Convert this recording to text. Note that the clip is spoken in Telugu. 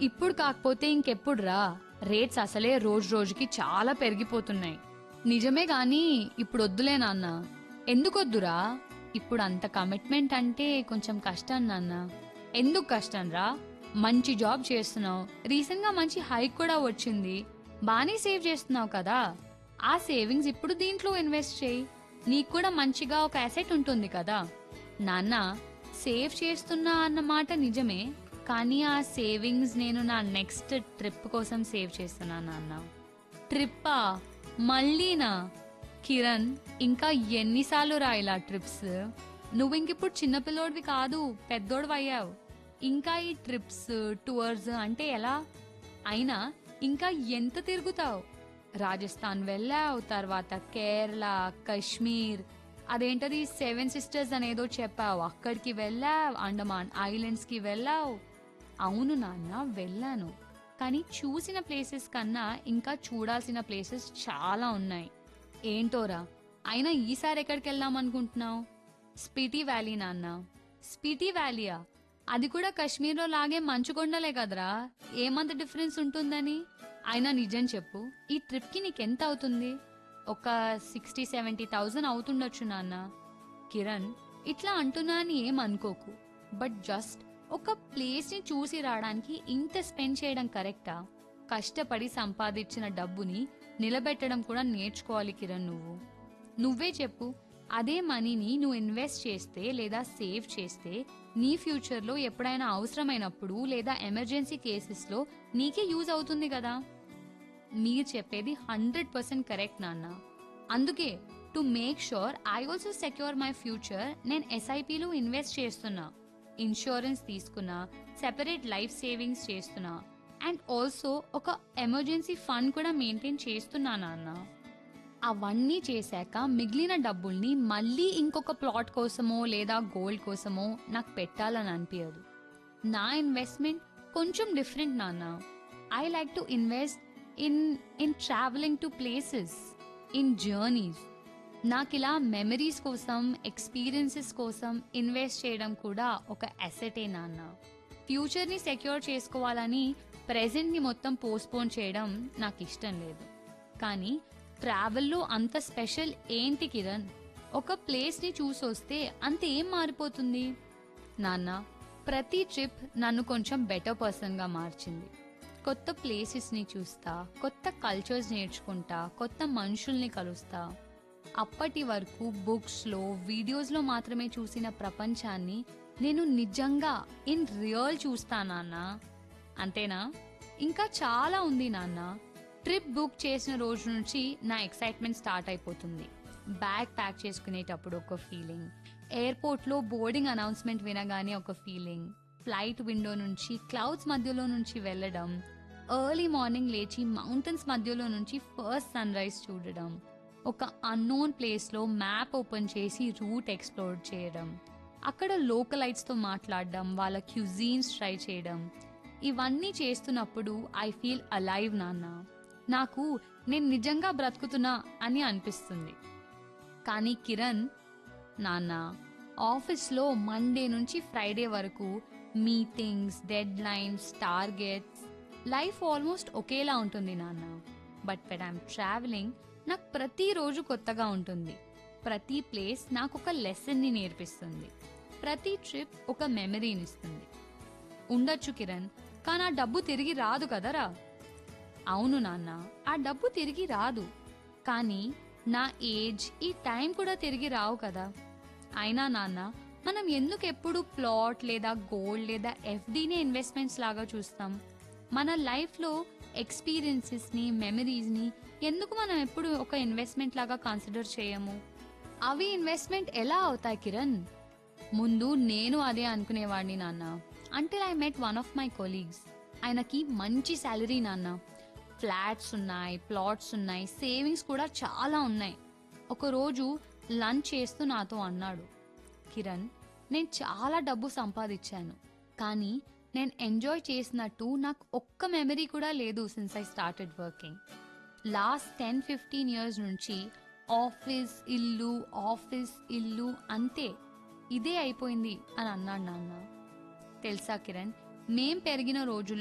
ఇప్పుడు కాకపోతే ఇంకెప్పుడు రా రేట్స్ అసలే రోజు రోజుకి చాలా పెరిగిపోతున్నాయి నిజమే గాని ఇప్పుడు వద్దులే నాన్న ఎందుకు వద్దురా ఇప్పుడు అంత కమిట్మెంట్ అంటే కొంచెం కష్టం నాన్న ఎందుకు కష్టం రా మంచి జాబ్ చేస్తున్నావు రీసెంట్ గా మంచి హైక్ కూడా వచ్చింది బానే సేవ్ చేస్తున్నావు కదా ఆ సేవింగ్స్ ఇప్పుడు దీంట్లో ఇన్వెస్ట్ చేయి నీకు కూడా మంచిగా ఒక అసెట్ ఉంటుంది కదా నాన్న సేవ్ చేస్తున్నా అన్న మాట నిజమే కానీ ఆ సేవింగ్స్ నేను నా నెక్స్ట్ ట్రిప్ కోసం సేవ్ చేస్తున్నా నాన్న ట్రిప్పా మళ్ళీనా కిరణ్ ఇంకా ఎన్నిసార్లు రా ఇలా ట్రిప్స్ నువ్వు ఇంకిప్పుడు చిన్నపిల్లోడివి కాదు పెద్దోడివి అయ్యావు ఇంకా ఈ ట్రిప్స్ టూర్స్ అంటే ఎలా అయినా ఇంకా ఎంత తిరుగుతావు రాజస్థాన్ వెళ్ళావు తర్వాత కేరళ కశ్మీర్ అదేంటది సెవెన్ సిస్టర్స్ అనేదో చెప్పావు అక్కడికి వెళ్ళావు అండమాన్ ఐలాండ్స్ కి వెళ్ళావు అవును నాన్న వెళ్ళాను కానీ చూసిన ప్లేసెస్ కన్నా ఇంకా చూడాల్సిన ప్లేసెస్ చాలా ఉన్నాయి ఏంటోరా అయినా ఈసారి ఎక్కడికి వెళ్దాం అనుకుంటున్నావు స్పిటి వ్యాలీ నాన్న స్పిటి వ్యాలీయా అది కూడా కాశ్మీర్లో లాగే మంచు కొండలే కదరా ఏమంత డిఫరెన్స్ ఉంటుందని అయినా నిజం చెప్పు ఈ ట్రిప్కి నీకెంత అవుతుంది ఒక సిక్స్టీ సెవెంటీ థౌజండ్ అవుతుండొచ్చు నాన్న కిరణ్ ఇట్లా అంటున్నా అని ఏం అనుకోకు బట్ జస్ట్ ఒక ప్లేస్ ని చూసి రావడానికి ఇంత స్పెండ్ చేయడం కరెక్టా కష్టపడి సంపాదించిన డబ్బుని నిలబెట్టడం కూడా నేర్చుకోవాలి కిరణ్ నువ్వు నువ్వే చెప్పు అదే మనీని నువ్వు ఇన్వెస్ట్ చేస్తే లేదా సేవ్ చేస్తే నీ ఫ్యూచర్లో ఎప్పుడైనా అవసరమైనప్పుడు లేదా ఎమర్జెన్సీ కేసెస్లో నీకే యూజ్ అవుతుంది కదా మీరు చెప్పేది హండ్రెడ్ పర్సెంట్ కరెక్ట్ నాన్న అందుకే to make sure I also secure my future నేను ఎస్ఐపిలో ఇన్వెస్ట్ చేస్తున్నా ఇన్సూరెన్స్ తీసుకున్నా సెపరేట్ లైఫ్ సేవింగ్స్ చేస్తున్నా అండ్ ఆల్సో ఒక ఎమర్జెన్సీ ఫండ్ కూడా మెయింటైన్ చేస్తున్నా నాన్న అవన్నీ చేశాక మిగిలిన డబ్బుల్ని మళ్ళీ ఇంకొక ప్లాట్ కోసమో లేదా గోల్డ్ కోసమో నాకు పెట్టాలని అనిపించదు నా ఇన్వెస్ట్మెంట్ కొంచెం డిఫరెంట్ నాన్న I like to invest in in travelling to places in journeys నాకు ఇలా మెమరీస్ కోసం ఎక్స్పీరియన్సెస్ కోసం ఇన్వెస్ట్ చేయడం కూడా ఒక అసెటే నాన్న ఫ్యూచర్ని సెక్యూర్ చేసుకోవాలని ప్రెజెంట్ని మొత్తం పోస్ట్పోన్ చేయడం నాకు ఇష్టం లేదు కానీ ట్రావెల్లో అంత స్పెషల్ ఏంటి కిరణ్ ఒక ప్లేస్ని చూసొస్తే అంత ఏం మారిపోతుంది నాన్న ప్రతి ట్రిప్ నన్ను కొంచెం బెటర్ పర్సన్గా మార్చింది కొత్త ప్లేసెస్ని చూస్తా కొత్త కల్చర్స్ నేర్చుకుంటా కొత్త మనుషుల్ని కలుస్తా అప్పటి వరకు బుక్స్లో వీడియోస్లో మాత్రమే చూసిన ప్రపంచాన్ని నేను నిజంగా ఇన్ రియల్ చూస్తా నాన్న అంతేనా ఇంకా చాలా ఉంది నాన్న ట్రిప్ బుక్ చేసిన రోజు నుంచి నా ఎక్సైట్మెంట్ స్టార్ట్ అయిపోతుంది బ్యాగ్ ప్యాక్ చేసుకునేటప్పుడు ఒక ఫీలింగ్ ఎయిర్పోర్ట్లో బోర్డింగ్ అనౌన్స్మెంట్ వినగానే ఒక ఫీలింగ్ ఫ్లైట్ విండో నుంచి క్లౌడ్స్ మధ్యలో నుంచి వెళ్ళడం ఎర్లీ మార్నింగ్ లేచి మౌంటైన్స్ మధ్యలో నుంచి ఫస్ట్ సన్ రైజ్ చూడడం ఒక అన్నోన్ ప్లేస్లో మ్యాప్ ఓపెన్ చేసి రూట్ ఎక్స్ప్లోర్ చేయడం అక్కడ లోకలైట్స్తో మాట్లాడడం వాళ్ళ క్యూజీన్స్ ట్రై చేయడం ఇవన్నీ చేస్తున్నప్పుడు ఐ ఫీల్ అలైవ్ నాన్న నాకు నేను నిజంగా బ్రతుకుతున్నా అని అనిపిస్తుంది కానీ కిరణ్ నాన్న ఆఫీస్లో మండే నుంచి ఫ్రైడే వరకు meetings deadlines targets life almost ఒకేలా ఉంటుంది నాన్న బట్ వెన్ ఐమ్ ట్రావెలింగ్ నాకు ప్రతిరోజు కొత్తగా ఉంటుంది ప్రతి ప్లేస్ నాకు ఒక లెసన్ని నేర్పిస్తుంది ప్రతి ట్రిప్ ఒక మెమరీని ఇస్తుంది ఉండొచ్చు కిరణ్ కానీ ఆ డబ్బు తిరిగి రాదు కదరా అవును నాన్న ఆ డబ్బు తిరిగి రాదు కానీ నా ఏజ్ ఈ టైం కూడా తిరిగి రావు కదా అయినా నాన్న మనం ఎందుకు ఎప్పుడు ప్లాట్ లేదా గోల్డ్ లేదా ఎఫ్డీని ఇన్వెస్ట్మెంట్స్ లాగా చూస్తాం మన లైఫ్లో ఎక్స్పీరియన్సెస్ని మెమరీస్ని ఎందుకు మనం ఎప్పుడు ఒక ఇన్వెస్ట్మెంట్ లాగా కన్సిడర్ చేయము అవి ఇన్వెస్ట్మెంట్ ఎలా అవుతాయి కిరణ్ ముందు నేను అదే అనుకునేవాడిని నాన్న until I met one of my colleagues ఆయనకి మంచి శాలరీ నాన్న ఫ్లాట్స్ ఉన్నాయి ప్లాట్స్ ఉన్నాయి సేవింగ్స్ కూడా చాలా ఉన్నాయి ఒకరోజు లంచ్ చేస్తూ నాతో అన్నాడు కిరణ్ నేను చాలా డబ్బు సంపాదించాను కానీ నేను ఎంజాయ్ చేసినట్టు నాకు ఒక్క మెమరీ కూడా లేదు since I started working last ten fifteen years నుంచి ఆఫీస్ ఇల్లు ఆఫీస్ ఇల్లు అంతే ఇదే అయిపోయింది అని అన్నాడు నాన్న తెలుసా కిరణ్ మేం పెరిగిన రోజుల్లో